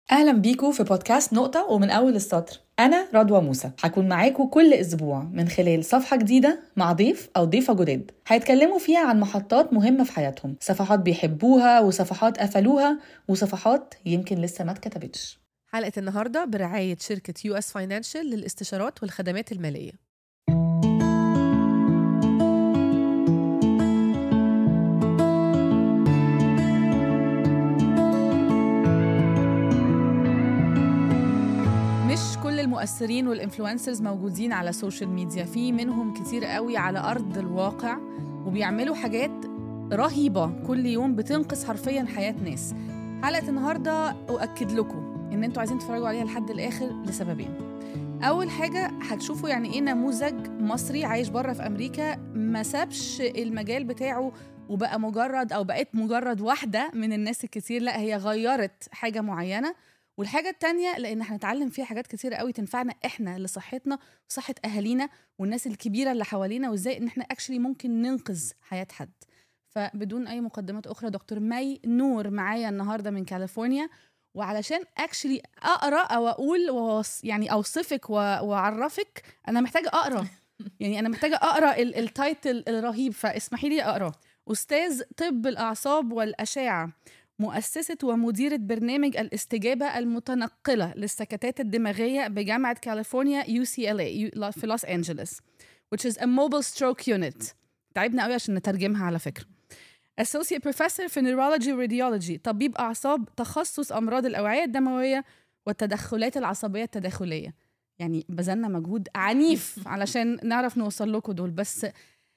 اهلا بيكم في بودكاست نقطة ومن اول السطر انا رضوى موسى هكون معاكم كل اسبوع من خلال صفحة جديدة مع ضيف او ضيفة جداد هيتكلموا فيها عن محطات مهمة في حياتهم صفحات بيحبوها وصفحات قفلوها وصفحات يمكن لسه ما اتكتبتش حلقة النهاردة برعاية شركة يو اس فاينانشال للاستشارات والخدمات المالية مش كل المؤثرين والانفلونسرز موجودين على السوشيال ميديا في منهم كتير قوي على أرض الواقع وبيعملوا حاجات رهيبة كل يوم بتنقذ حرفيا حياة ناس حلقة النهاردة أؤكد لكم إن أنتوا عايزين تتفرجوا عليها لحد الآخر لسببين أول حاجة هتشوفوا يعني إيه نموذج مصري عايش بره في أمريكا ما سابش المجال بتاعه وبقى مجرد أو بقت مجرد واحدة من الناس الكتير لا هي غيرت حاجة معينة والحاجة التانية لأن هنتعلم فيها حاجات كتير قوي تنفعنا إحنا لصحتنا وصحة أهالينا والناس الكبيرة اللي حوالينا وإزاي إن إحنا أكشلي ممكن ننقذ حياة حد فبدون أي مقدمات أخرى دكتور مي نور معايا النهاردة من كاليفورنيا وعلشان اكشلي اقرا او اقول ووص يعني اوصفك و- واعرفك انا محتاجه اقرا يعني انا محتاجه اقرا ال- التايتل الرهيب فاسمحي لي اقرا استاذ طب الاعصاب والاشعه مؤسسة ومديرة برنامج الاستجابة المتنقلة للسكتات الدماغية بجامعة كاليفورنيا UCLA في لوس أنجلوس which is a mobile stroke unit تعبنا قوي عشان نترجمها على فكرة Associate Professor في Neurology Radiology طبيب أعصاب تخصص أمراض الأوعية الدموية والتدخلات العصبية التداخلية يعني بذلنا مجهود عنيف علشان نعرف نوصل لكم دول بس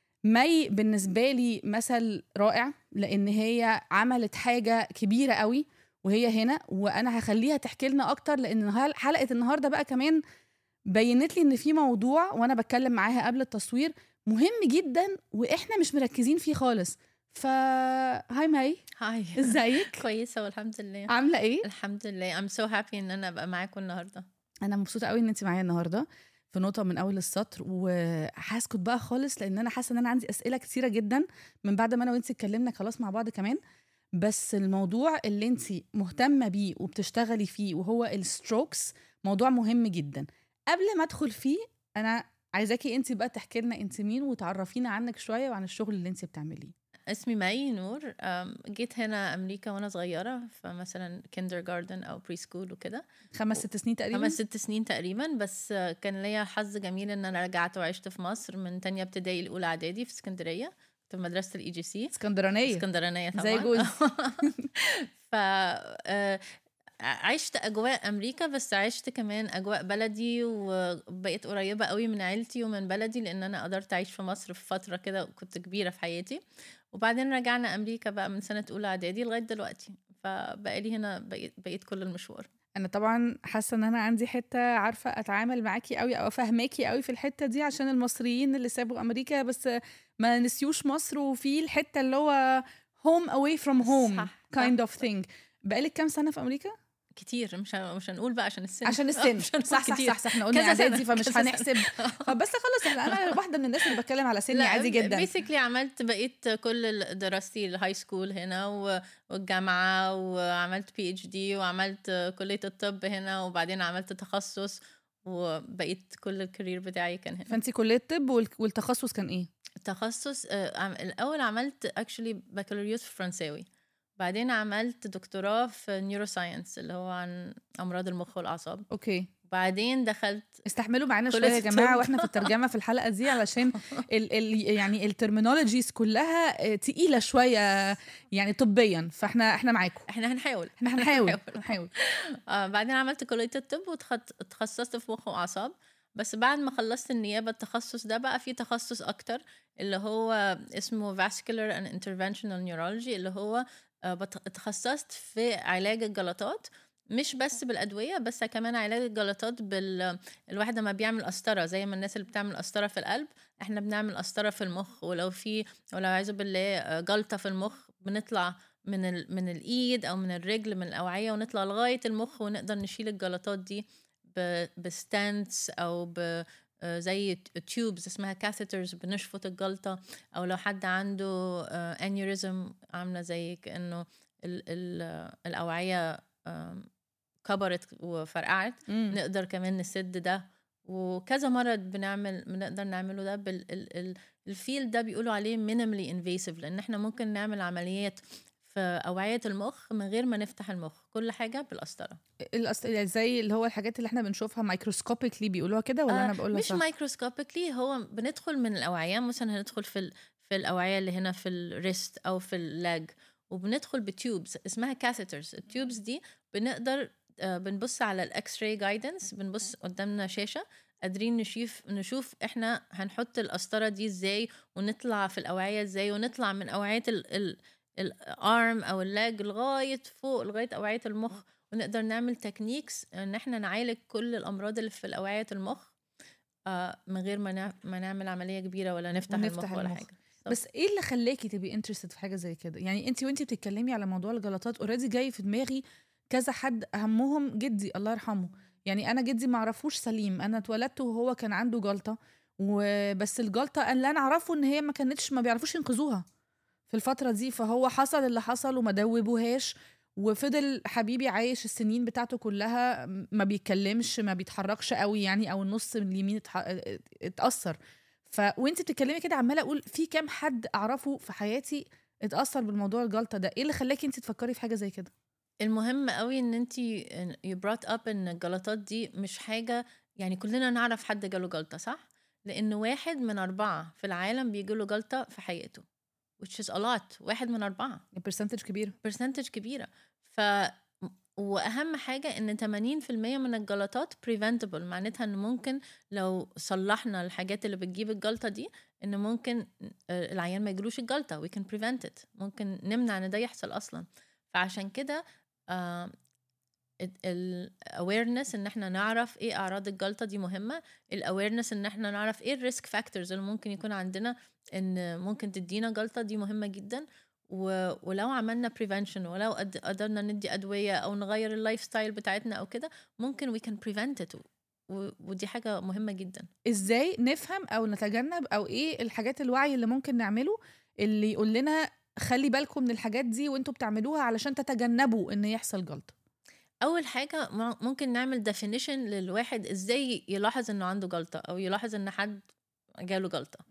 مي بالنسبة لي مثل رائع لأن هي عملت حاجة كبيرة قوي وهي هنا وأنا هخليها تحكي لنا أكتر لأن هل- حلقة النهاردة بقى كمان بينت لي إن في موضوع وأنا بتكلم معاها قبل التصوير مهم جدا وإحنا مش مركزين فيه خالص ف هاي مي هاي ازيك كويسة والحمد لله عاملة إيه؟ الحمد لله I'm so happy ان انا ابقى معاكم النهاردة انا مبسوطه قوي ان انت معايا النهارده في نقطه من اول السطر وهسكت بقى خالص لان انا حاسه ان انا عندي اسئله كتيره جدا من بعد ما انا وانت اتكلمنا خلاص مع بعض كمان بس الموضوع اللي انت مهتمه بيه وبتشتغلي فيه وهو الستروكس موضوع مهم جدا قبل ما ادخل فيه انا عايزاكي انت بقى تحكي لنا انت مين وتعرفينا عنك شويه وعن الشغل اللي انت بتعمليه اسمي مي نور أم، جيت هنا امريكا وانا صغيرة فمثلا كيندر جاردن او بري سكول وكده خمس ست سنين تقريبا خمس ست سنين تقريبا بس آه، كان ليا حظ جميل ان انا رجعت وعشت في مصر من تانية ابتدائي لاولى اعدادي في اسكندرية كنت في مدرسة الاي جي سي اسكندرانيه اسكندرانية طبعا زي جوزي. ف آه، عشت اجواء امريكا بس عشت كمان اجواء بلدي وبقيت قريبه قوي من عيلتي ومن بلدي لان انا قدرت اعيش في مصر في فتره كده كنت كبيره في حياتي وبعدين رجعنا امريكا بقى من سنه اولى اعدادي لغايه دلوقتي فبقى لي هنا بقيت, بقيت كل المشوار انا طبعا حاسه ان انا عندي حته عارفه اتعامل معاكي قوي او فاهماكي قوي في الحته دي عشان المصريين اللي سابوا امريكا بس ما نسيوش مصر وفي الحته اللي هو home away from home صح، kind صح. of thing بقالك كام سنه في امريكا كتير مش ه- مش هنقول بقى عشان السن عشان السن مش هنقول صح صح كتير. صح صح احنا قلنا كذا سنة، اعدادي فمش كذا سنة. هنحسب طب بس خلاص احنا انا واحده من الناس اللي بتكلم على سني عادي جدا بيسكلي عملت بقيت كل ال- دراستي الهاي سكول هنا و- والجامعه وعملت بي اتش دي وعملت كليه الطب هنا وبعدين عملت تخصص وبقيت كل الكارير بتاعي كان هنا فانت كليه طب وال- والتخصص كان ايه التخصص آه، عم- الاول عملت اكشلي بكالوريوس في فرنساوي بعدين عملت دكتوراه في نيورو ساينس اللي هو عن امراض المخ والاعصاب اوكي بعدين دخلت استحملوا معانا كل شويه يا جماعه الطب. واحنا في الترجمه في الحلقه دي علشان ال ال يعني الترمينولوجيز كلها آه، تقيله شويه يعني طبيا فاحنا احنا معاكم احنا هنحاول احنا هنحاول هنحاول آه بعدين عملت كلية الطب وتخصصت في مخ وأعصاب بس بعد ما خلصت النيابة التخصص ده بقى في تخصص أكتر اللي هو اسمه vascular and interventional neurology اللي هو آه بت- اتخصصت في علاج الجلطات مش بس بالادويه بس كمان علاج الجلطات بال الواحد لما بيعمل قسطره زي ما الناس اللي بتعمل قسطره في القلب احنا بنعمل قسطره في المخ ولو في ولو عايزه بالله آه، جلطه في المخ بنطلع من ال... من الايد او من الرجل من الاوعيه ونطلع لغايه المخ ونقدر نشيل الجلطات دي ب... بستانس او ب آه، زي تيوبز اسمها كاثيترز بنشفط الجلطه او لو حد عنده انيوريزم عامله زي كانه ال... ال... الاوعيه كبرت وفرقعت مم. نقدر كمان نسد ده وكذا مرض بنعمل بنقدر نعمله ده بالفيل ده بيقولوا عليه minimally invasive لان احنا ممكن نعمل عمليات في اوعيه المخ من غير ما نفتح المخ كل حاجه بالقسطره الأص... يعني زي اللي هو الحاجات اللي احنا بنشوفها مايكروسكوبيكلي بيقولوها كده ولا انا بقولها مش صح؟ مايكروسكوبيكلي هو بندخل من الاوعيه مثلا هندخل في ال... في الاوعيه اللي هنا في الريست او في اللاج وبندخل بتيوبز اسمها كاثيترز التيوبز دي بنقدر آه، بنبص على الاكس راي جايدنس بنبص قدامنا شاشه قادرين نشوف نشوف احنا هنحط القسطره دي ازاي ونطلع في الاوعيه ازاي ونطلع من اوعيه ال ال الارم او اللاج لغايه فوق لغايه اوعيه المخ ونقدر نعمل تكنيكس ان احنا نعالج كل الامراض اللي في اوعيه المخ آه، من غير ما نع- ما نعمل عمليه كبيره ولا نفتح, ونفتح المخ ولا المخ. حاجه بس ايه اللي خلاكي تبقي انترستد في حاجه زي كده يعني انت وانت بتتكلمي على موضوع الجلطات اوريدي جاي في دماغي كذا حد اهمهم جدي الله يرحمه يعني انا جدي ما اعرفوش سليم انا اتولدت وهو كان عنده جلطه وبس الجلطه اللي انا اعرفه ان هي ما كانتش ما بيعرفوش ينقذوها في الفتره دي فهو حصل اللي حصل وما دوبوهاش وفضل حبيبي عايش السنين بتاعته كلها ما بيتكلمش ما بيتحركش قوي يعني او النص من اليمين اتح- اتاثر ف وانت بتتكلمي كده عماله اقول في كام حد اعرفه في حياتي اتاثر بالموضوع الجلطه ده ايه اللي خلاكي انت تفكري في حاجه زي كده المهم قوي ان انت you brought up ان الجلطات دي مش حاجه يعني كلنا نعرف حد جاله جلطه صح لان واحد من اربعه في العالم بيجيله جلطه في حياته which is a lot واحد من اربعه برسنتج كبيره برسنتج كبيره ف واهم حاجه ان 80% من الجلطات preventable معناتها ان ممكن لو صلحنا الحاجات اللي بتجيب الجلطه دي ان ممكن آه، العيان ما يجيلوش الجلطه we can prevent it ممكن نمنع ان ده يحصل اصلا فعشان كده الاويرنس ان احنا نعرف ايه اعراض الجلطه دي مهمه الاويرنس ان احنا نعرف ايه الريسك فاكتورز اللي ممكن يكون عندنا ان ممكن تدينا جلطه دي مهمه جدا و... ولو عملنا بريفنشن ولو قد... قدرنا ندي ادويه او نغير اللايف ستايل بتاعتنا او كده ممكن وي كان بريفنت ات ودي حاجه مهمه جدا ازاي نفهم او نتجنب او ايه الحاجات الوعي اللي ممكن نعمله اللي يقول لنا خلي بالكم من الحاجات دي وانتوا بتعملوها علشان تتجنبوا ان يحصل جلطه اول حاجه م- ممكن نعمل ديفينيشن للواحد ازاي يلاحظ انه عنده جلطه او يلاحظ ان حد جاله جلطه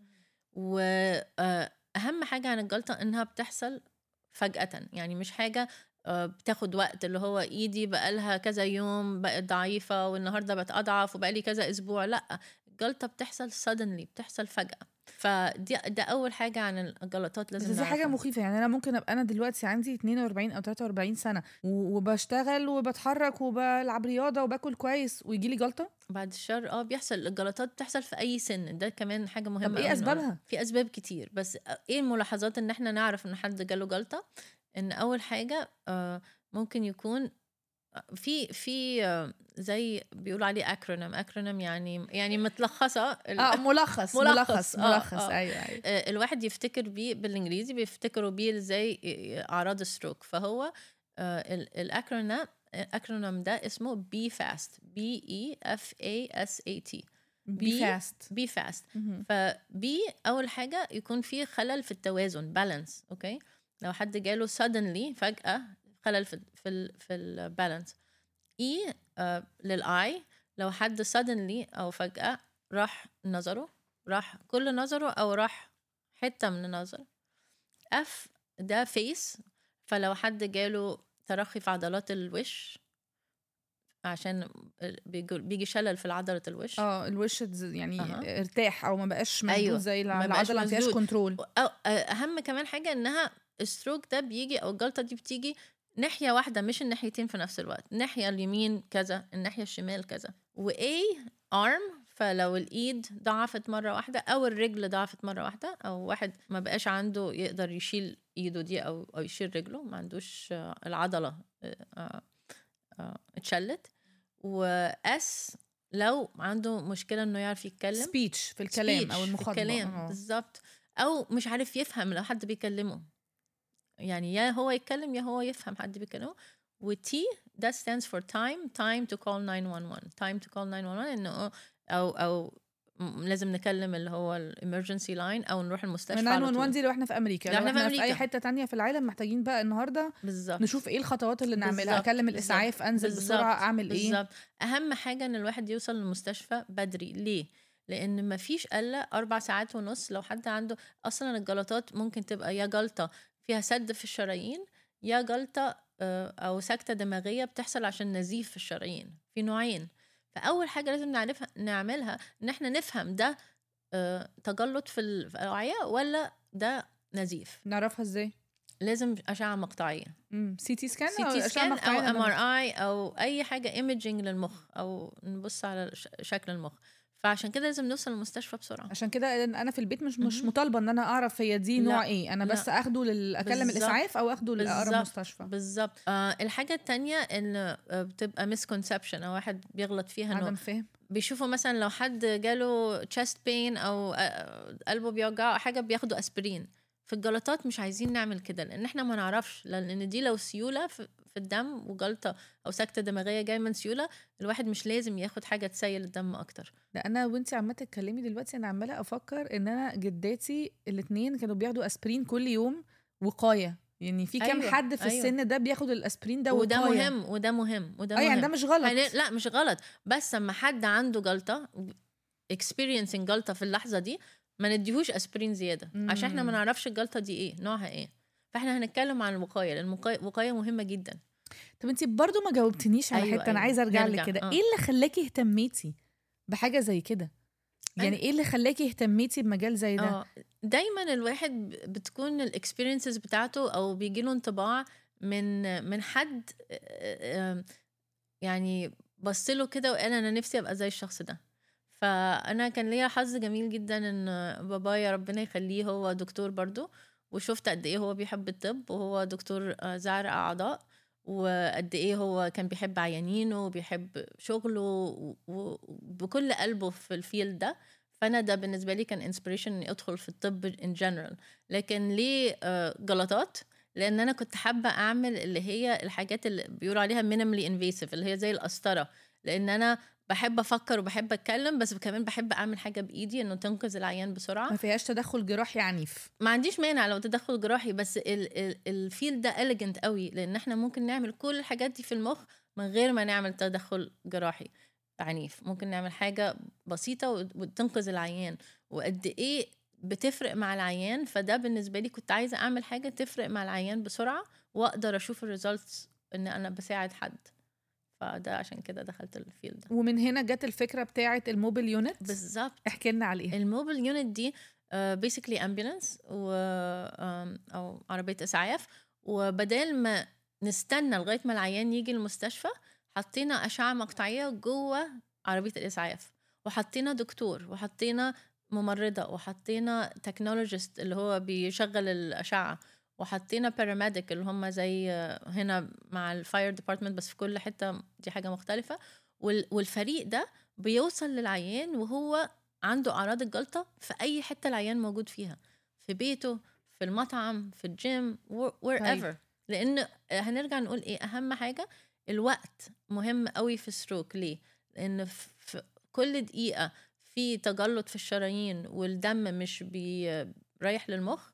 واهم حاجه عن الجلطه انها بتحصل فجاه يعني مش حاجه آه، بتاخد وقت اللي هو ايدي بقالها كذا يوم بقت ضعيفه والنهارده بقت اضعف وبقالي كذا اسبوع لا الجلطه بتحصل suddenly بتحصل فجاه فدي ده اول حاجه عن الجلطات بس لازم دي حاجه نعرفها. مخيفه يعني انا ممكن ابقى انا دلوقتي عندي 42 او 43 سنه و- وبشتغل وبتحرك وبلعب رياضه وباكل كويس ويجي لي جلطه بعد الشر اه بيحصل الجلطات بتحصل في اي سن ده كمان حاجه مهمه طب ايه أوي اسبابها نقولها. في اسباب كتير بس ايه الملاحظات ان احنا نعرف ان حد جاله جلطه ان اول حاجه آه، ممكن يكون في في آه، زي بيقولوا عليه اكرونيم اكرونيم يعني يعني متلخصه ال- اه ملخص ملخص، ملخص آه، ملخص آه. ايوه ايوه آه، الواحد يفتكر بيه بالانجليزي بيفتكروا بيه ازاي اعراض الستروك فهو الاكرونيم الاكرونيم ده اسمه بي فاست بي اي اف اي اس اي تي بي B- فاست بي فاست فبي اول حاجه يكون في خلل في التوازن بالانس اوكي لو حد جاله suddenly فجاه خلل في في ال في البالانس اي آه للاي لو حد suddenly او فجاه راح نظره راح كل نظره او راح حته من النظر اف ده فيس فلو حد جاله ترخي في عضلات الوش عشان بيجو- بيجي شلل في عضله الوش اه الوش اتز- يعني أها. ارتاح او ما بقاش مشدود أيوة، زي ما الع- بقاش العضله ما فيهاش مشدود. كنترول أو اهم كمان حاجه انها الستروك ده بيجي او الجلطه دي بتيجي ناحيه واحده مش الناحيتين في نفس الوقت الناحيه اليمين كذا الناحيه الشمال كذا واي ارم فلو الايد ضعفت مره واحده او الرجل ضعفت مره واحده او واحد ما بقاش عنده يقدر يشيل ايده دي او او يشيل رجله ما عندوش آه، العضله آه، آه، آه، اتشلت واس لو عنده مشكله انه يعرف يتكلم سبيتش في الكلام speech او في المخاطبه الكلام آه. بالظبط او مش عارف يفهم لو حد بيكلمه يعني يا هو يتكلم يا هو يفهم حد بيكلمه وتي ده stands for time time to call 911 time to call 911 انه او او م- لازم نكلم اللي هو الامرجنسي لاين او نروح المستشفى من على 911 طول دي لو احنا في امريكا لو لو إحنا في احنا في اي أمريكا. حته تانية في العالم محتاجين بقى النهارده بالظبط نشوف ايه الخطوات اللي نعملها بالظبط، اكلم بالظبط، الاسعاف انزل بالظبط، بسرعه اعمل ايه بالظبط اهم حاجه ان الواحد يوصل للمستشفى بدري ليه لان مفيش الا اربع ساعات ونص لو حد عنده اصلا الجلطات ممكن تبقى يا جلطه فيها سد في الشرايين يا جلطه آه، او سكته دماغيه بتحصل عشان نزيف في الشرايين في نوعين فاول حاجه لازم نعرفها نعملها ان احنا نفهم ده آه، تجلط في ال- في الاوعيه ولا ده نزيف نعرفها ازاي لازم اشعه مقطعيه سي تي سكان سي أو تي أشعة سكان او مقطعية ام لما- ار اي او اي حاجه ايمجنج للمخ او نبص على ش- شكل المخ فعشان كده لازم نوصل المستشفى بسرعه عشان كده انا في البيت مش مش مهم. مطالبه ان انا اعرف هي دي لا، نوع ايه انا لا. بس اخده لل... اكلم بالظبط. الاسعاف او اخده لاقرب بالظبط. مستشفى بالظبط آه الحاجه التانية ان آه، بتبقى مسكونسبشن او واحد بيغلط فيها انه عدم فهم بيشوفوا مثلا لو حد جاله chest pain او آه، قلبه بيوجعه او حاجه بياخدوا اسبرين في الجلطات مش عايزين نعمل كده لان احنا ما نعرفش لان دي لو سيوله في في الدم وجلطه او سكته دماغيه جايه من سيوله الواحد مش لازم ياخد حاجه تسيل الدم اكتر لا انا وانتي عماله تتكلمي دلوقتي انا عماله افكر ان انا جداتي الاثنين كانوا بياخدوا اسبرين كل يوم وقايه يعني في كام أيوة، حد في أيوة. السن ده بياخد الاسبرين ده وده وقاية. مهم وده مهم وده اه مهم يعني ده مش غلط يعني لا مش غلط بس لما حد عنده جلطه experiencing جلطه في اللحظه دي ما نديهوش اسبرين زياده عشان احنا ما مم. نعرفش الجلطه دي ايه نوعها ايه فاحنا هنتكلم عن الوقايه لان الوقايه وقاية مهمه جدا طب انتي برضو ما جاوبتنيش على أيوة، حته انا أيوة. عايزه ارجع نرجع، لكده آه. ايه اللي خلاكي اهتميتي بحاجه زي كده يعني أنا- ايه اللي خلاكي اهتميتي بمجال زي ده اه دايما الواحد ب- بتكون الاكسبيرينسز بتاعته او بيجي له انطباع من من حد آه، آه، يعني بص له كده وقال انا نفسي ابقى زي الشخص ده فانا كان ليا حظ جميل جدا ان بابايا ربنا يخليه هو دكتور برضو وشفت قد ايه هو بيحب الطب وهو دكتور آه، زرع اعضاء وقد ايه هو كان بيحب عيانينه وبيحب شغله و- وبكل قلبه في الفيلد ده فانا ده بالنسبه لي كان انسبريشن اني ادخل في الطب ان جنرال لكن ليه آه، جلطات لان انا كنت حابه اعمل اللي هي الحاجات اللي بيقولوا عليها مينيملي انفيسيف اللي هي زي القسطره لان انا بحب افكر وبحب اتكلم بس كمان بحب اعمل حاجه بايدي انه تنقذ العيان بسرعه ما فيهاش تدخل جراحي عنيف ما عنديش مانع لو تدخل جراحي بس ال- ال- الفيل ده اليجنت قوي لان احنا ممكن نعمل كل الحاجات دي في المخ من غير ما نعمل تدخل جراحي عنيف ممكن نعمل حاجه بسيطه وت- وتنقذ العيان وقد ايه بتفرق مع العيان فده بالنسبه لي كنت عايزه اعمل حاجه تفرق مع العيان بسرعه واقدر اشوف الريزلتس ان انا بساعد حد فده عشان كده دخلت الفيل ده ومن هنا جت الفكره بتاعه الموبيل يونت بالظبط احكي لنا عليها الموبيل يونت دي بيسكلي امبولانس و آم، او عربيه اسعاف وبدال ما نستنى لغايه ما العيان يجي المستشفى حطينا اشعه مقطعيه جوه عربيه الاسعاف وحطينا دكتور وحطينا ممرضه وحطينا تكنولوجيست اللي هو بيشغل الاشعه وحطينا باراميديك اللي هم زي آه، هنا مع الفاير ديبارتمنت بس في كل حته دي حاجه مختلفه وال- والفريق ده بيوصل للعيان وهو عنده اعراض الجلطه في اي حته العيان موجود فيها في بيته في المطعم في الجيم وير ايفر لان هنرجع نقول ايه اهم حاجه الوقت مهم قوي في الستروك ليه لان في في كل دقيقه في تجلط في الشرايين والدم مش بي رايح للمخ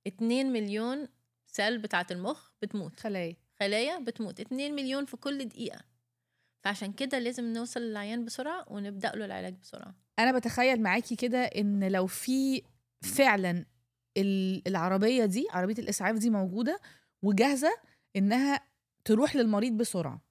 2 مليون سيل بتاعه المخ بتموت خلايا خلايا بتموت 2 مليون في كل دقيقه فعشان كده لازم نوصل للعيان بسرعه ونبدا له العلاج بسرعه انا بتخيل معاكي كده ان لو في فعلا ال- العربيه دي عربيه الاسعاف دي موجوده وجاهزه انها تروح للمريض بسرعه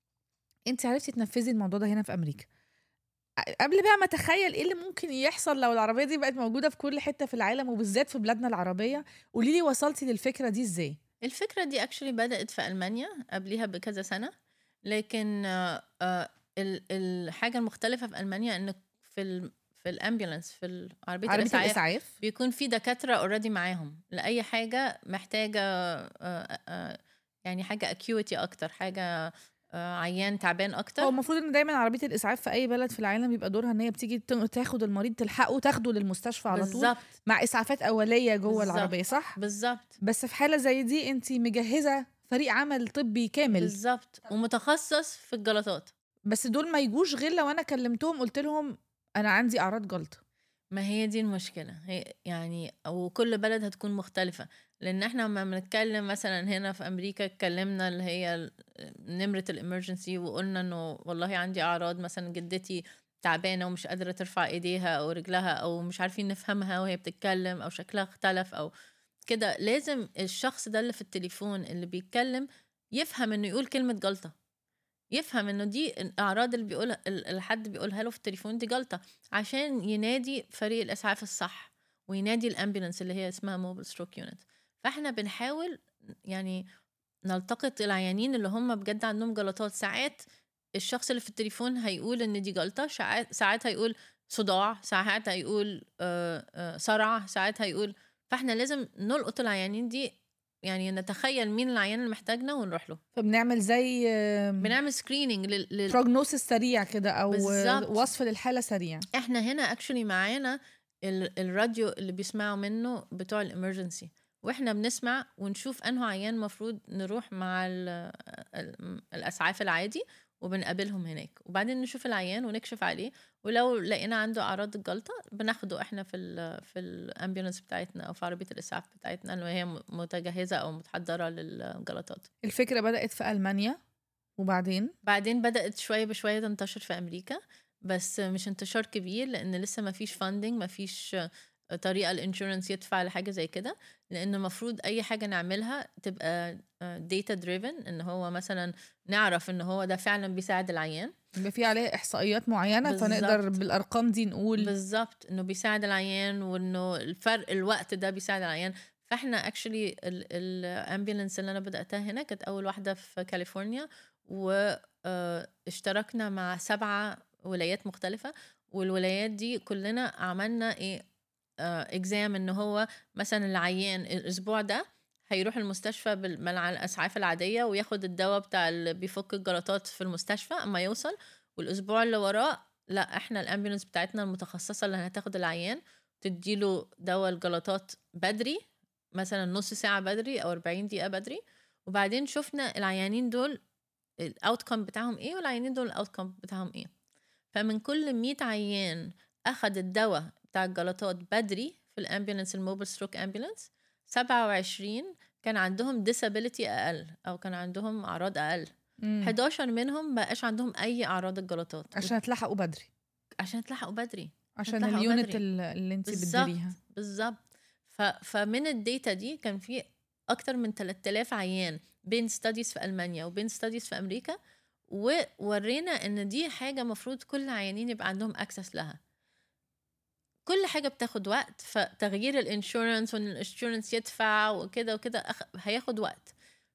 انت عرفتي تنفذي الموضوع ده هنا في امريكا ع- قبل بقى ما اتخيل ايه اللي ممكن يحصل لو العربيه دي بقت موجوده في كل حته في العالم وبالذات في بلادنا العربيه قولي لي وصلتي للفكره دي ازاي الفكرة دي اكشلي بدأت في ألمانيا قبليها بكذا سنة لكن آه، آه، ال- الحاجة المختلفة في ألمانيا إن في ال في الأمبولانس في ال- عربية, عربيه الإسعاف الاسعاف بيكون في دكاترة اوريدي معاهم لأي حاجة محتاجة آه، آه، يعني حاجة أكيوتي أكتر حاجة آه، عيان تعبان هو أكتر المفروض ان دايما عربيه الاسعاف في اي بلد في العالم يبقى دورها ان هي بتيجي ت- تاخد المريض تلحقه تاخده للمستشفى على طول بالظبط مع اسعافات اوليه جوه بالظبط. العربيه صح بالظبط بس في حاله زي دي انت مجهزه فريق عمل طبي كامل بالظبط ومتخصص في الجلطات بس دول ما يجوش غير لو انا كلمتهم قلت لهم انا عندي اعراض جلطه ما هي دي المشكلة هي يعني وكل بلد هتكون مختلفة لأن احنا لما بنتكلم مثلا هنا في أمريكا اتكلمنا اللي هي ال- نمرة الإمرجنسي وقلنا إنه والله عندي أعراض مثلا جدتي تعبانة ومش قادرة ترفع إيديها أو رجلها أو مش عارفين نفهمها وهي بتتكلم أو شكلها اختلف أو كده لازم الشخص ده اللي في التليفون اللي بيتكلم يفهم إنه يقول كلمة جلطة يفهم انه دي الاعراض اللي بيقولها ال- الحد بيقولها له في التليفون دي جلطه عشان ينادي فريق الاسعاف الصح وينادي الامبولانس اللي هي اسمها موبل ستروك يونت فاحنا بنحاول يعني نلتقط العيانين اللي هم بجد عندهم جلطات ساعات الشخص اللي في التليفون هيقول ان دي جلطه ساعات ساعات هيقول صداع ساعات هيقول آه، آه، صرع ساعات هيقول فاحنا لازم نلقط العيانين دي يعني نتخيل مين العيان اللي محتاجنا ونروح له فبنعمل زي بنعمل سكريننج لل... لل... بروجنوسيس سريع كده او بالظبط. وصف للحاله سريع احنا هنا اكشولي معانا ال... الراديو اللي بيسمعوا منه بتوع الامرجنسي واحنا بنسمع ونشوف انه عيان مفروض نروح مع ال... ال... الاسعاف العادي وبنقابلهم هناك وبعدين نشوف العيان ونكشف عليه ولو لقينا عنده اعراض الجلطه بناخده احنا في ال في الامبيولانس بتاعتنا او في عربيه الاسعاف بتاعتنا اللي هي م- متجهزه او متحضره للجلطات الفكره بدات في المانيا وبعدين بعدين بدأت شوية بشوية تنتشر في أمريكا بس مش انتشار كبير لأن لسه ما فيش فاندنج ما فيش طريقة الانشورنس يدفع لحاجة زي كده لأن المفروض أي حاجة نعملها تبقى داتا دريفن إن هو مثلا نعرف إن هو ده فعلا بيساعد العيان يبقى في عليه احصائيات معينه بالظبط. فنقدر بالارقام دي نقول بالظبط إنه بيساعد العيان وإنه الفرق الوقت ده بيساعد العيان فاحنا اكشلي الامبيولنس اللي انا بداتها هنا كانت اول واحده في كاليفورنيا واشتركنا مع سبعة ولايات مختلفة والولايات دي كلنا عملنا ايه اكزام ان هو مثلا العيان الاسبوع ده هيروح المستشفى بال- مع الاسعاف العاديه وياخد الدواء بتاع اللي بيفك الجلطات في المستشفى اما يوصل والاسبوع اللي وراه لا احنا الامبيولنس بتاعتنا المتخصصه اللي هتاخد العيان تديله دواء الجلطات بدري مثلا نص ساعه بدري او 40 دقيقه بدري وبعدين شفنا العيانين دول الاوتكم بتاعهم ايه والعيانين دول الاوتكم بتاعهم ايه فمن كل 100 عيان اخد الدواء بتاع الجلطات بدري في الامبولانس الموبل ستروك امبولانس 27 كان عندهم disability اقل او كان عندهم اعراض اقل مم. 11 منهم بقاش عندهم اي اعراض الجلطات عشان تلحقوا بدري عشان تلحقوا بدري عشان تلحقوا اليونت بدري. ال- اللي انت بالظبط بتديريها بالظبط ف... فمن الداتا دي كان في اكتر من 3000 عيان بين ستاديز في المانيا وبين ستاديز في امريكا وورينا ان دي حاجه مفروض كل العيانين يبقى عندهم اكسس لها كل حاجه بتاخد وقت فتغيير الانشورنس وان الانشورنس يدفع وكده وكده أخ... هياخد وقت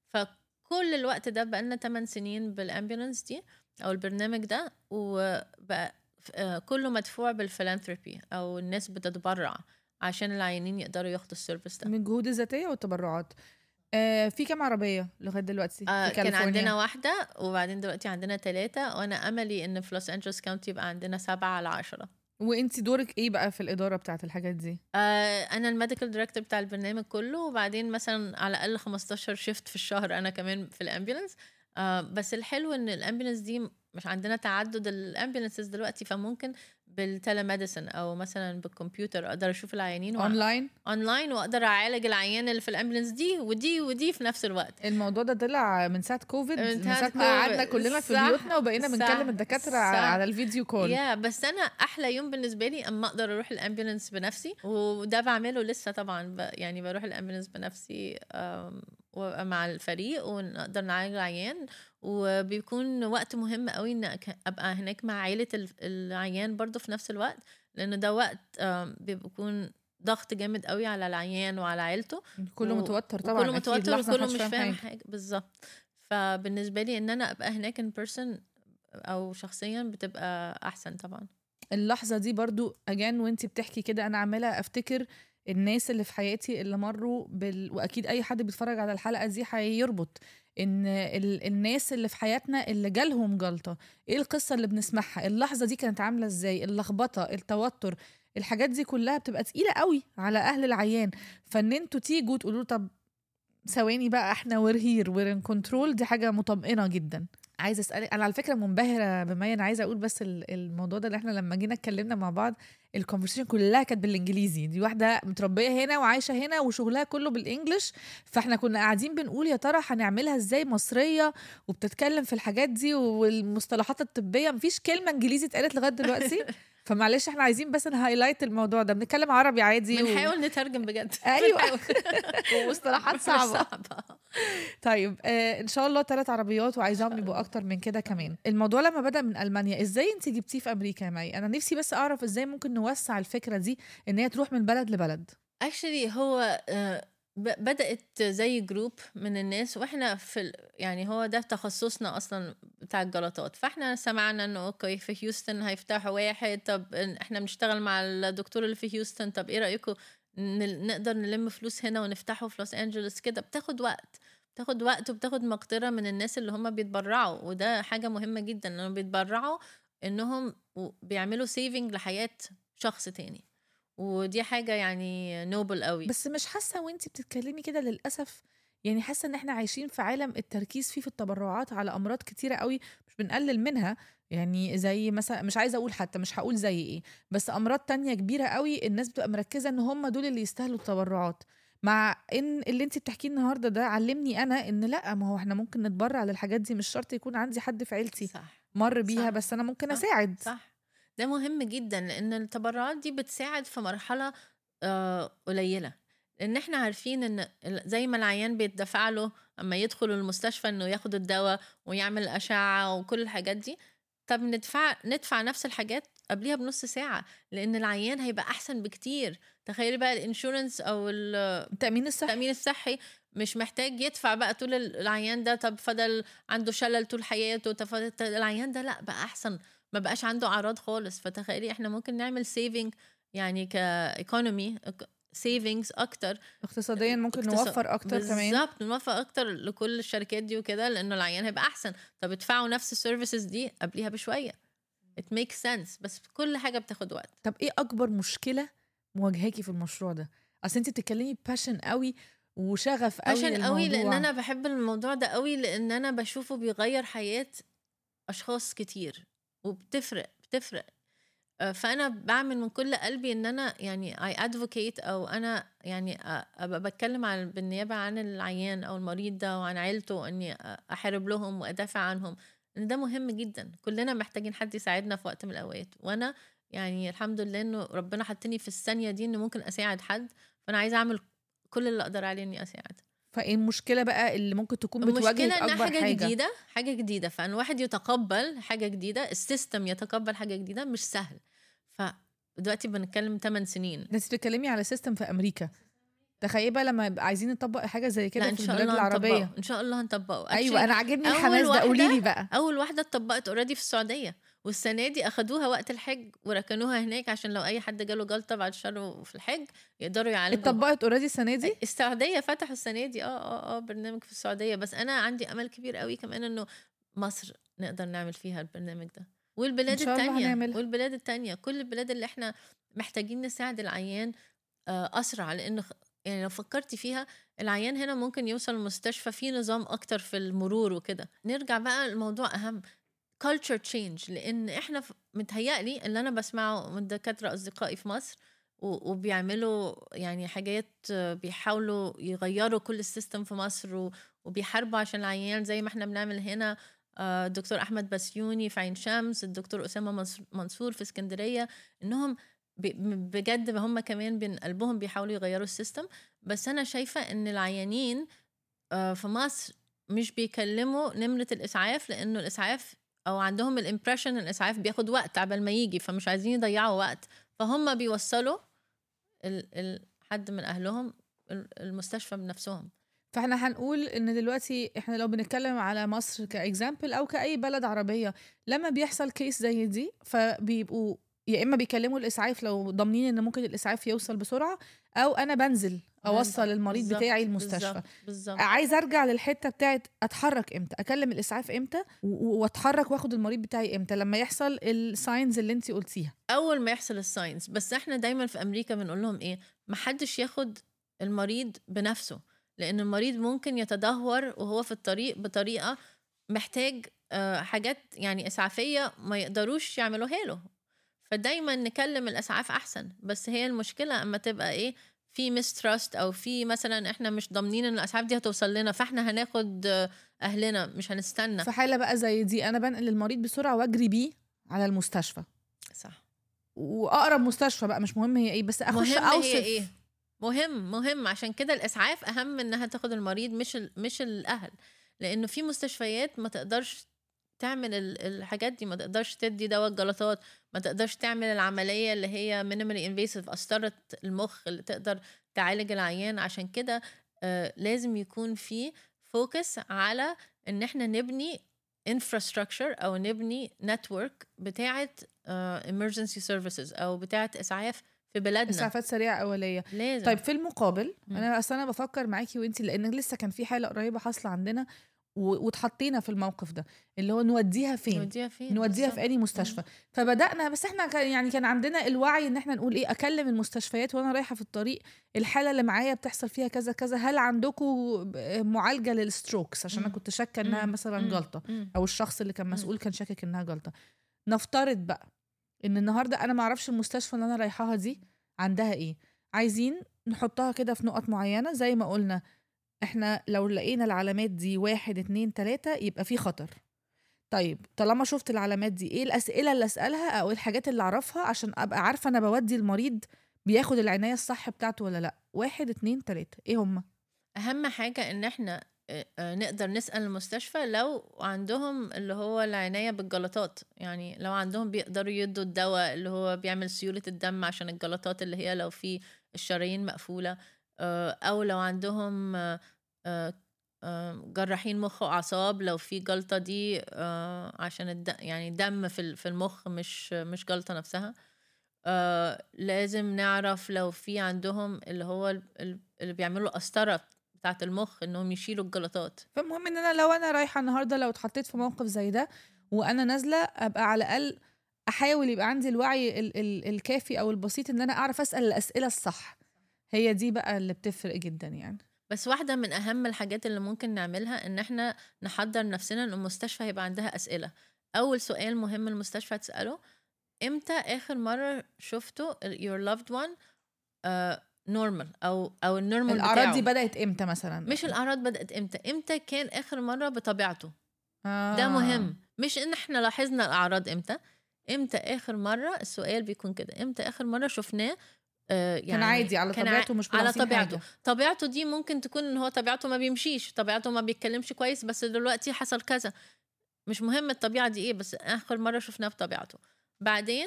فكل الوقت ده بقالنا 8 سنين بالامبولانس دي او البرنامج ده وبقى آه، كله مدفوع بالفيلانثروبي او الناس بتتبرع عشان العيانين يقدروا ياخدوا السيرفيس ده من الجهود الذاتيه والتبرعات آه في كام عربيه لغايه دلوقتي آه في كان كاليفورنيا عندنا واحدة وبعدين دلوقتي عندنا ثلاثة وأنا أملي إن في لوس أنجلوس كاونتي يبقى عندنا سبعة على عشرة وانت دورك ايه بقى في الاداره بتاعت الحاجات دي آه أنا الميديكال دايركتور بتاع البرنامج كله وبعدين مثلا على الأقل 15 شيفت في الشهر أنا كمان في الأمبولانس آه بس الحلو إن الأمبولانس دي مش عندنا تعدد الأمبولانسز دلوقتي فممكن بالتلميديسن أو مثلا بالكمبيوتر أقدر أشوف العيانين وأ- اونلاين اونلاين واقدر اعالج العيان اللي في الامبولانس دي ودي ودي في نفس الوقت الموضوع ده طلع من ساعه كوفيد من من ساعة ساعه ما قعدنا كوفيد. كلنا في صح، بيوتنا وبقينا صح، بنكلم الدكاتره صح. على الفيديو كول يا بس انا احلى يوم بالنسبه لي اما اقدر اروح الامبولانس بنفسي وده بعمله لسه طبعا ب... يعني بروح الامبولانس بنفسي أم، وابقى مع الفريق ونقدر نعالج العيان وبيكون وقت مهم قوي ان أك- ابقى هناك مع عيله ال- العيان برضو في نفس الوقت لان ده وقت أم، بيكون ضغط جامد قوي على العيان وعلى عيلته كله و- متوتر طبعا كله أكيد. متوتر لحظة وكله محدش مش فاهم حاجة. حاجه بالظبط فبالنسبه لي ان انا ابقى هناك ان بيرسون او شخصيا بتبقى احسن طبعا اللحظه دي برضو اجان وانت بتحكي كده انا عماله افتكر الناس اللي في حياتي اللي مروا بال... واكيد اي حد بيتفرج على الحلقه دي هيربط ان ال... الناس اللي في حياتنا اللي جالهم جلطه ايه القصه اللي بنسمعها اللحظه دي كانت عامله ازاي اللخبطه التوتر الحاجات دي كلها بتبقى تقيله قوي على اهل العيان فان انتوا تيجوا تقولوا له طب ثواني بقى احنا وير هير وير ان كنترول دي حاجه مطمئنه جدا عايزه اسالك انا على فكره منبهره بما انا عايزه اقول بس ال- الموضوع ده اللي احنا لما جينا اتكلمنا مع بعض الكونفرسيشن كلها كانت بالانجليزي دي واحده متربيه هنا وعايشه هنا وشغلها كله بالانجلش فاحنا كنا قاعدين بنقول يا ترى هنعملها ازاي مصريه وبتتكلم في الحاجات دي والمصطلحات الطبيه مفيش كلمه انجليزي اتقالت لغايه دلوقتي فمعلش احنا عايزين بس نهايلايت الموضوع ده بنتكلم عربي عادي بنحاول نترجم بجد ايوه بنحاول. ومصطلحات مش صعبه صعبة طيب آه ان شاء الله ثلاث عربيات وعايزاهم يبقوا اكتر من كده كمان الموضوع لما بدا من المانيا ازاي انت جبتيه في امريكا يا مي انا نفسي بس اعرف ازاي ممكن نوسع الفكره دي ان هي تروح من بلد لبلد اكشلي هو آه، ب- بدأت زي جروب من الناس واحنا في ال... يعني هو ده تخصصنا اصلا بتاع الجلطات فاحنا سمعنا انه اوكي في هيوستن هيفتحوا واحد طب إن- احنا بنشتغل مع الدكتور اللي في هيوستن طب ايه رأيكم ن- نقدر نلم فلوس هنا ونفتحه في لوس انجلوس كده بتاخد وقت بتاخد وقت وبتاخد مقدرة من الناس اللي هم بيتبرعوا وده حاجة مهمة جدا لانهم بيتبرعوا انهم و- بيعملوا سيفنج لحياة شخص تاني ودي حاجة يعني نوبل قوي بس مش حاسه وانت بتتكلمي كده للاسف يعني حاسه ان احنا عايشين في عالم التركيز فيه في التبرعات على امراض كتيره قوي مش بنقلل منها يعني زي مثلا مش عايزه اقول حتى مش هقول زي ايه بس امراض تانية كبيره قوي الناس بتبقى مركزه ان هم دول اللي يستاهلوا التبرعات مع ان اللي انت بتحكيه النهارده ده علمني انا ان لا ما هو احنا ممكن نتبرع للحاجات دي مش شرط يكون عندي حد في عيلتي صح مر بيها صح. بس انا ممكن صح. اساعد صح ده مهم جدا لان التبرعات دي بتساعد في مرحله آه، قليله لان احنا عارفين ان ال- زي ما العيان بيتدفع له اما يدخل المستشفى انه ياخد الدواء ويعمل اشعه وكل الحاجات دي طب ندفع ندفع نفس الحاجات قبليها بنص ساعه لان العيان هيبقى احسن بكتير تخيلي بقى الانشورنس او ال- التامين الصحي التأمين الصحي مش محتاج يدفع بقى طول ال- العيان ده طب فضل عنده شلل طول حياته طب فضل- العيان ده لا بقى أحسن ما بقاش عنده أعراض خالص فتخيلي احنا ممكن نعمل سيفنج يعني كايكونومي سيفنجز أكتر اقتصاديا ممكن اقتصاد- نوفر اكتر كمان بالظبط نوفر أكتر لكل الشركات دي وكده لأنه العيان هيبقى أحسن طب ادفعوا نفس السيرفيسز دي قبليها بشوية it makes sense بس كل حاجة بتاخد وقت طب ايه اكبر مشكله مواجهاكي في المشروع ده اصل انت بتتكلمي باشن قوي وشغف قوي عشان قوي لان للموضوع. انا بحب الموضوع ده قوي لان انا بشوفه بيغير حياة اشخاص كتير وبتفرق بتفرق آه، فانا بعمل من كل قلبي ان انا يعني I advocate او انا يعني أ- ابقى بتكلم عن بالنيابه عن العيان او المريض ده وعن عيلته اني احارب لهم وادافع عنهم ان ده مهم جدا كلنا محتاجين حد يساعدنا في وقت من الاوقات وانا يعني الحمد لله انه ربنا حطني في الثانيه دي انه ممكن اساعد حد فانا عايزه اعمل كل اللي اقدر عليه اني اساعد فايه المشكله بقى اللي ممكن تكون المشكله بتواجهك انها اكبر حاجه, حاجه, جديده حاجه جديده فان واحد يتقبل حاجه جديده السيستم يتقبل حاجه جديده مش سهل فدلوقتي بنتكلم 8 سنين ده انت بتتكلمي على سيستم في امريكا تخيلي بقى لما يبقى عايزين نطبق حاجه زي لا كده ان في شاء البلاد الله العربيه هنطبقه ان شاء الله هنطبقه ايوه Actually، انا عاجبني أول الحماس ده قولي لي واحدة- بقى اول واحده اتطبقت اوريدي في السعوديه والسنه دي اخدوها وقت الحج وركنوها هناك عشان لو اي حد جاله جلطه بعد الشر في الحج يقدروا يعالجوا اتطبقت اوريدي السنه دي السعوديه فتحوا السنه دي اه اه اه برنامج في السعوديه بس انا عندي امل كبير قوي كمان انه مصر نقدر نعمل فيها البرنامج ده والبلاد إن شاء الله التانية هنعملها. والبلاد التانية كل البلاد اللي احنا محتاجين نساعد العيان آه، اسرع لانه خ- يعني لو فكرتي فيها العيان هنا ممكن يوصل المستشفى في نظام اكتر في المرور وكده نرجع بقى الموضوع اهم culture change لان احنا ف- متهيألي اللي انا بسمعه من دكاتره اصدقائي في مصر و- وبيعملوا يعني حاجات آه، بيحاولوا يغيروا كل السيستم في مصر و- وبيحاربوا عشان العيان زي ما احنا بنعمل هنا آه، الدكتور احمد بسيوني في عين شمس الدكتور اسامه منص- منصور في اسكندريه انهم ب- بجد هم كمان بين قلبهم بيحاولوا يغيروا السيستم بس انا شايفه ان العيانين آه، في مصر مش بيكلموا نمره الاسعاف لانه الاسعاف او عندهم الامبريشن الاسعاف بياخد وقت عبال ما يجي فمش عايزين يضيعوا وقت فهم بيوصلوا ال- ال- حد من اهلهم ال- المستشفى بنفسهم فاحنا هنقول ان دلوقتي احنا لو بنتكلم على مصر كاكزامبل او كاي بلد عربيه لما بيحصل كيس زي دي فبيبقوا يا اما بيكلموا الاسعاف لو ضامنين ان ممكن الاسعاف يوصل بسرعه او انا بنزل اوصل المريض بالظبط، بتاعي المستشفى بالظبط بالظبط عايز ارجع للحته بتاعت اتحرك امتى اكلم الاسعاف امتى و- و- واتحرك واخد المريض بتاعي امتى لما يحصل الساينز اللي انت قلتيها اول ما يحصل الساينس بس احنا دايما في امريكا بنقول لهم ايه ما حدش ياخد المريض بنفسه لان المريض ممكن يتدهور وهو في الطريق بطريقه محتاج آه، حاجات يعني اسعافيه ما يقدروش يعملوها له فدايما نكلم الاسعاف احسن بس هي المشكله اما تبقى ايه في مسترست او في مثلا احنا مش ضامنين ان الاسعاف دي هتوصل لنا فاحنا هناخد آه، اهلنا مش هنستنى في حاله بقى زي دي انا بنقل المريض بسرعه واجري بيه على المستشفى صح واقرب مستشفى بقى مش مهم هي ايه بس اخش مهم اوصف هي ايه مهم مهم عشان كده الاسعاف اهم انها تاخد المريض مش ال- مش الاهل لانه في مستشفيات ما تقدرش تعمل ال- الحاجات دي ما تقدرش تدي دواء الجلطات ما تقدرش تعمل العمليه اللي هي مينيمالي انفيسيف قسطره المخ اللي تقدر تعالج العيان عشان كده آه لازم يكون في فوكس على ان احنا نبني انفراستراكشر او نبني نتورك بتاعه emergency سيرفيسز او بتاعه اسعاف في بلدنا اسعافات سريعه اوليه لازم طيب في المقابل مم. انا اصل انا بفكر معاكي وانتي لان لسه كان في حاله قريبه حاصله عندنا و- واتحطينا في الموقف ده اللي هو نوديها فين نوديها فين نوديها بالظبط. في اني مستشفى فبدانا بس احنا كان يعني كان عندنا الوعي ان احنا نقول ايه اكلم المستشفيات وانا رايحه في الطريق الحاله اللي معايا بتحصل فيها كذا كذا هل عندكم معالجه للستروكس عشان انا مم. كنت شاكه انها مم. مثلا مم. جلطه مم. او الشخص اللي كان مم. مسؤول كان شاكك انها جلطه نفترض بقى ان النهارده انا ما اعرفش المستشفى اللي انا رايحاها دي عندها ايه عايزين نحطها كده في نقط معينه زي ما قلنا احنا لو لقينا العلامات دي واحد اتنين تلاتة يبقى في خطر طيب طالما شفت العلامات دي ايه الاسئله اللي اسالها او إيه الحاجات اللي اعرفها عشان ابقى عارفه انا بودي المريض بياخد العنايه الصح بتاعته ولا لا واحد اتنين تلاتة ايه هما اهم حاجه ان احنا آه، آه، نقدر نسال المستشفى لو عندهم اللي هو العنايه بالجلطات يعني لو عندهم بيقدروا يدوا الدواء اللي هو بيعمل سيوله الدم عشان الجلطات اللي هي لو في الشرايين مقفوله آه، او لو عندهم آه، آه، آه، جراحين مخ واعصاب لو في جلطه دي آه، عشان الد... يعني دم في ال- في المخ مش مش جلطه نفسها آه لازم نعرف لو في عندهم اللي هو ال- ال- اللي بيعملوا قسطرة بتاعة المخ انهم يشيلوا الجلطات فالمهم ان انا لو انا رايحه النهارده لو اتحطيت في موقف زي ده وانا نازله ابقى على الاقل احاول يبقى عندي الوعي ال- ال- الكافي او البسيط ان انا اعرف اسال الاسئله الصح هي دي بقى اللي بتفرق جدا يعني بس واحدة من أهم الحاجات اللي ممكن نعملها إن إحنا نحضر نفسنا إن المستشفى هيبقى عندها أسئلة أول سؤال مهم المستشفى تسأله إمتى آخر مرة شفتوا ال- your loved one uh, normal أو أو النورمال الاعراض دي بدات امتى مثلا مش الأعراض بدأت إمتى إمتى كان آخر مرة بطبيعته آه. ده مهم مش ان احنا لاحظنا الاعراض امتى امتى اخر مره السؤال بيكون كده امتى اخر مره شفناه آه يعني كان عادي على كان طبيعته ع- مش على ملاحظين طبيعته حاجة. طبيعته دي ممكن تكون ان هو طبيعته ما بيمشيش طبيعته ما بيتكلمش كويس بس دلوقتي حصل كذا مش مهم الطبيعه دي ايه بس اخر مره شفناه بطبيعته بعدين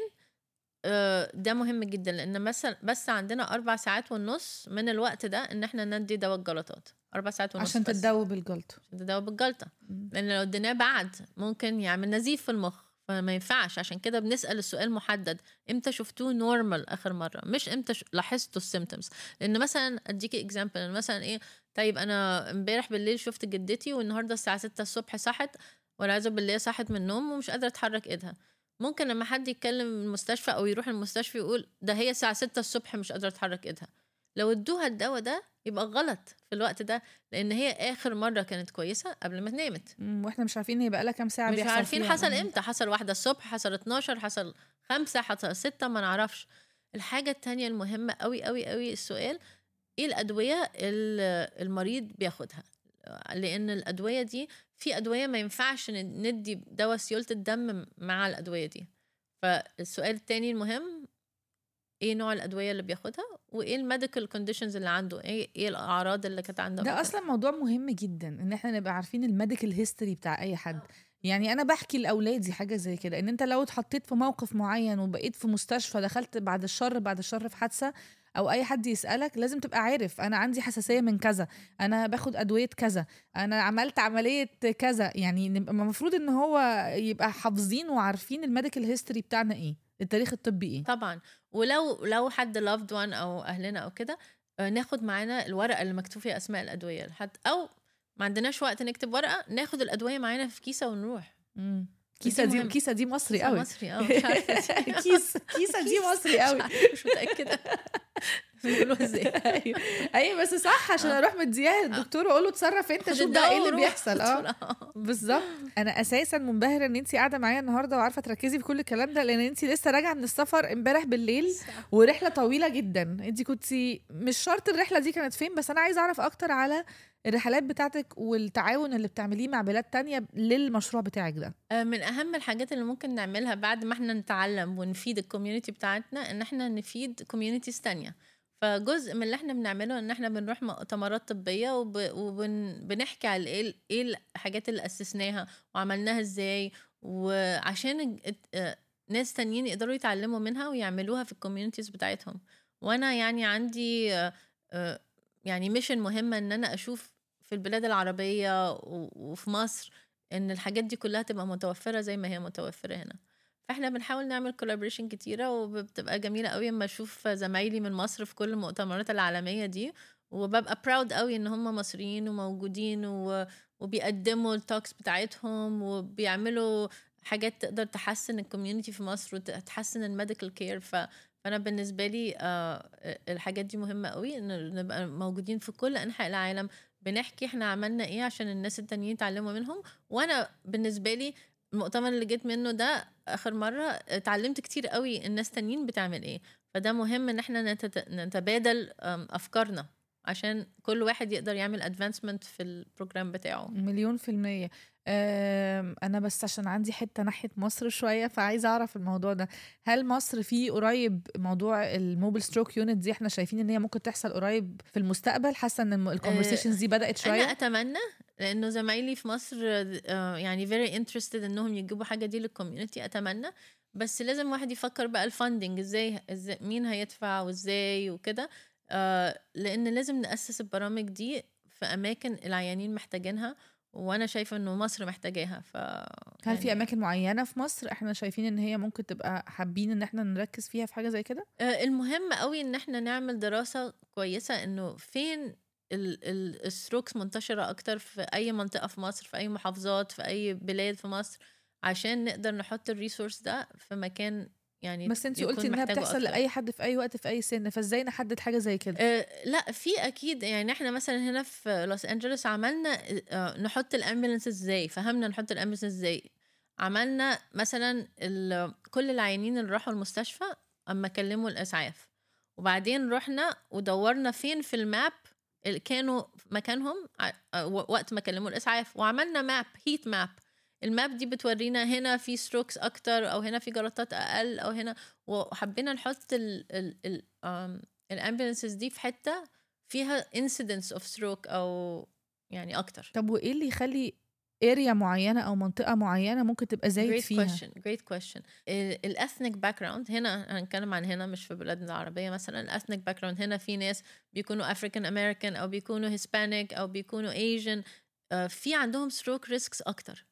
آه، ده مهم جدا لان مثلا بس عندنا اربع ساعات ونص من الوقت ده ان احنا ندي دواء الجلطات اربع ساعات ونص عشان بس. تتداوب الجلطه عشان تداوي بالجلطه لان لو اديناه بعد ممكن يعمل نزيف في المخ فما ينفعش عشان كده بنسال السؤال محدد امتى شفتوه نورمال اخر مره مش امتى ش... لاحظتوا السيمتومز لان مثلا اديكي اكزامبل مثلا ايه طيب انا امبارح بالليل شفت جدتي والنهارده الساعه 6 الصبح صحت والعياذ بالله صحت من النوم ومش قادره تحرك ايدها ممكن لما حد يتكلم من المستشفى او يروح المستشفى يقول ده هي الساعه 6 الصبح مش قادره تحرك ايدها لو ادوها الدواء ده يبقى غلط في الوقت ده لان هي اخر مره كانت كويسه قبل ما نامت مم، واحنا مش عارفين هي بقى لها كام ساعه مش بيحصل عارفين فيها. حصل مم. امتى حصل واحدة الصبح حصل 12 حصل خمسة حصل ستة ما نعرفش الحاجة التانية المهمة قوي قوي قوي السؤال ايه الأدوية اللي المريض بياخدها لأن الأدوية دي في أدوية ما ينفعش ن- ندي دواء سيولة الدم مع الأدوية دي فالسؤال التاني المهم ايه نوع الأدوية اللي بياخدها وايه الميديكال كونديشنز اللي عنده ايه ايه الأعراض اللي كانت عنده قبل ده كده. اصلا موضوع مهم جدا ان احنا نبقى عارفين الميديكال هيستوري بتاع اي حد يعني انا بحكي لاولادي حاجه زي كده ان انت لو اتحطيت في موقف معين وبقيت في مستشفى دخلت بعد الشر بعد الشر في حادثه او اي حد يسالك لازم تبقى عارف انا عندي حساسيه من كذا انا باخد ادويه كذا انا عملت عمليه كذا يعني نبقى المفروض ان هو يبقى حافظين وعارفين الميديكال هيستوري بتاعنا ايه التاريخ الطبي ايه طبعا ولو لو حد loved one او اهلنا او كده آه، ناخد معانا الورقه اللي مكتوب فيها اسماء الادويه لحد او ما عندناش وقت نكتب ورقه ناخد الادويه معانا في كيسه ونروح مم. كيسه دي مهمة. كيسه دي مصري كيسة قوي مصري اه مش عارفه كيس كيسه دي مصري قوي مش عارفة، مش متاكده بيقولوا ازاي ايوه ايوه بس صح عشان آه. اروح مديها للدكتور واقول له اتصرف انت خد شوف بقى ايه الدواء اللي وروح. بيحصل اه بالظبط انا اساسا منبهره ان انت قاعده معايا النهارده وعارفه تركزي في كل الكلام ده لان انت لسه راجعه من السفر امبارح بالليل ورحله طويله جدا انت كنت مش شرط الرحله دي كانت فين بس انا عايزه اعرف اكتر على الرحلات بتاعتك والتعاون اللي بتعمليه مع بلاد تانية للمشروع بتاعك ده آه، من اهم الحاجات اللي ممكن نعملها بعد ما احنا نتعلم ونفيد الكوميونتي بتاعتنا ان احنا نفيد كوميونيتيز تانية فجزء من اللي احنا بنعمله ان احنا بنروح مؤتمرات طبيه وبنحكي على ايه ايه الحاجات اللي اسسناها وعملناها ازاي وعشان الج- آه، ناس تانيين يقدروا يتعلموا منها ويعملوها في الكوميونيتيز بتاعتهم وانا يعني عندي آه، آه، يعني ميشن مهمه ان انا اشوف في البلاد العربيه و- وفي مصر ان الحاجات دي كلها تبقى متوفره زي ما هي متوفره هنا فاحنا بنحاول نعمل كولابريشن كتيره وبتبقى جميله قوي اما اشوف زمايلي من مصر في كل المؤتمرات العالميه دي وببقى براود قوي ان هم مصريين وموجودين و... وبيقدموا التوكس بتاعتهم وبيعملوا حاجات تقدر تحسن الكوميونتي في مصر وتحسن الميديكال كير ف... فانا بالنسبه لي آه، الحاجات دي مهمه قوي ان نبقى موجودين في كل انحاء العالم بنحكي احنا عملنا ايه عشان الناس التانيين يتعلموا منهم وانا بالنسبه لي المؤتمر اللي جيت منه ده اخر مره اتعلمت كتير قوي الناس تانيين بتعمل ايه فده مهم ان احنا نتت- نتبادل أم، افكارنا عشان كل واحد يقدر يعمل ادفانسمنت في البروجرام بتاعه مليون في المية أم، أنا بس عشان عندي حتة ناحية مصر شوية فعايزة أعرف الموضوع ده هل مصر في قريب موضوع الموبل ستروك يونت دي احنا شايفين إن هي ممكن تحصل قريب في المستقبل حاسة إن الكونفرسيشنز دي بدأت انا شوية اتمنى لانه زمايلي في مصر آه، يعني very interested انهم يجيبوا حاجه دي للكوميونتي اتمنى بس لازم واحد يفكر بقى الفاندنج ازاي ازاي مين هيدفع وازاي وكده آه، لان لازم ناسس البرامج دي في اماكن العيانين محتاجينها وانا شايفه انه مصر محتاجاها ف هل في أماكن معينة في مصر احنا شايفين إن هي ممكن تبقى حابين إن احنا نركز فيها في حاجة زي كده؟ آه، المهم قوي ان احنا نعمل دراسة كويسة انه فين الستروكس منتشرة اكتر في اي منطقة في مصر في اي محافظات في اي بلاد في مصر عشان نقدر نحط الريسورس ده في مكان يعني بس انت يكون قلتي إنها محتاجه بتحصل أكتر. لأي حد في أي وقت في أي سن فازاي نحدد حاجة زي كده؟ آه، لا في اكيد يعني احنا مثلا هنا في لوس انجلوس عملنا آه، نحط الامبولانس ازاي فهمنا نحط الامبولانس ازاي عملنا مثلا ال- كل العيانين اللي راحوا المستشفى اما كلموا الاسعاف وبعدين رحنا ودورنا فين في الماب اللي كانوا في مكانهم ع- آه، و- وقت ما كلموا الاسعاف وعملنا ماب هيت ماب الماب دي بتورينا هنا في ستروكس اكتر او هنا في جلطات اقل او هنا وحبينا نحط ال ال ال آم، الامبولانسز دي في حته فيها incidence of stroke او يعني اكتر طب وإيه اللي يخلي اريا معينة أو منطقة معينة ممكن تبقى زايد great فيها؟ question great question الاثنيك باك جراوند هنا هنتكلم عن هنا مش في بلادنا العربيه مثلا الاثنيك باك جراوند هنا في ناس بيكونوا افريكان امريكان او بيكونوا هيسبانيك او بيكونوا ايجن في عندهم ستروك ريسكس اكتر